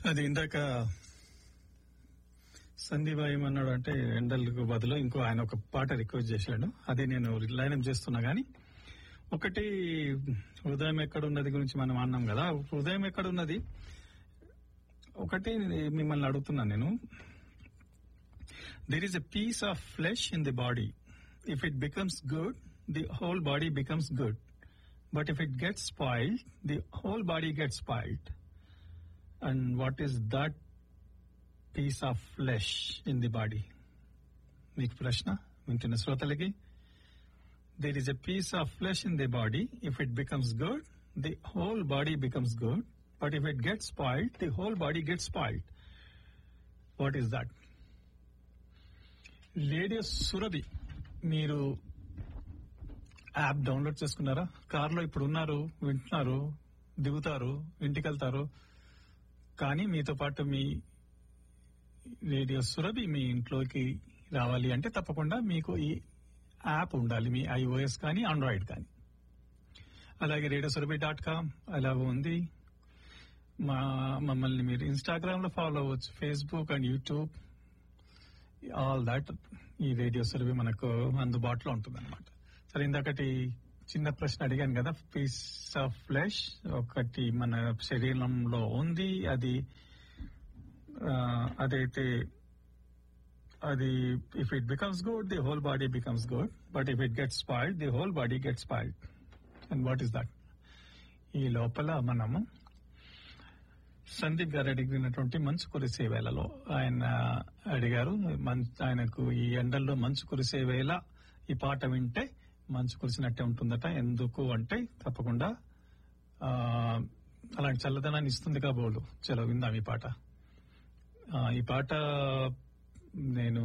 అది ఇందాక సందీప్ ఏమన్నాడు అంటే ఎండలకు బదులు ఇంకో ఆయన ఒక పాట రిక్వెస్ట్ చేశాడు అది నేను లైనప్ చేస్తున్నా గానీ ఒకటి హృదయం ఎక్కడ ఉన్నది గురించి మనం అన్నాం కదా హృదయం ఎక్కడ ఉన్నది ఒకటి మిమ్మల్ని అడుగుతున్నా నేను there is a piece of flesh in the body if it becomes good the whole body becomes good but if it gets spoiled the whole body gets spoiled and what is that piece of flesh in the body మీకు ప్రశ్న వింటున్న శ్రోతలకి there is a piece of flesh in the body. If it becomes good, the whole body becomes good. But if it gets spoiled, the whole body gets spoiled. What is that? Radio Surabhi మీరు app download చేసుకున్నారా కార్లో ఇప్పుడు ఉన్నారు వింటున్నారు దిగుతారు ఇంటికి వెళ్తారు కానీ మీతో పాటు మీ రేడియో సురభి మీ ఇంట్లోకి రావాలి అంటే తప్పకుండా మీకు ఈ యాప్ ఉండాలి మీ ఐఓఎస్ కానీ ఆండ్రాయిడ్ కానీ అలాగే రేడియో సురభి డాట్ కామ్ అలాగ ఉంది మా మమ్మల్ని మీరు ఇన్స్టాగ్రామ్ లో ఫాలో అవ్వచ్చు Facebook and YouTube all that ఈ రేడియో సురభి మనకు అందుబాటులో ఉంటుంది అనమాట సరే ఇందాకటి చిన్న ప్రశ్న అడిగాను కదా పీస్ ఆఫ్ ఫ్లెష్ ఒకటి మన శరీరంలో ఉంది అది ఆ, అదైతే అది if it becomes good the whole body becomes good but if it gets spoiled the whole body gets spoiled and what is that ఈ లోపల మనము సందీప్ గారు అడిగినటువంటి మంచు కురిసే వేళలో ఆయన అడిగారు మన్- ఆయనకు ఈ ఎండల్లో మంచు కురిసే వేళ ఈ పాట వింటే మంచు కురిసినట్టే ఉంటుందట ఎందుకు అంటే తప్పకుండా ఆ, అలాంటి చల్లదనాన్ని ఇస్తుంది కాబోలు చలో విందాం ఈ పాట ఆ, ఈ పాట నేను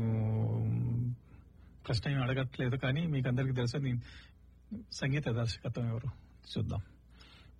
ప్రశ్న ఏం అడగట్లేదు కానీ మీకు అందరికి తెలుసు నేను సంగీత దర్శకత్వం ఎవరు చూద్దాం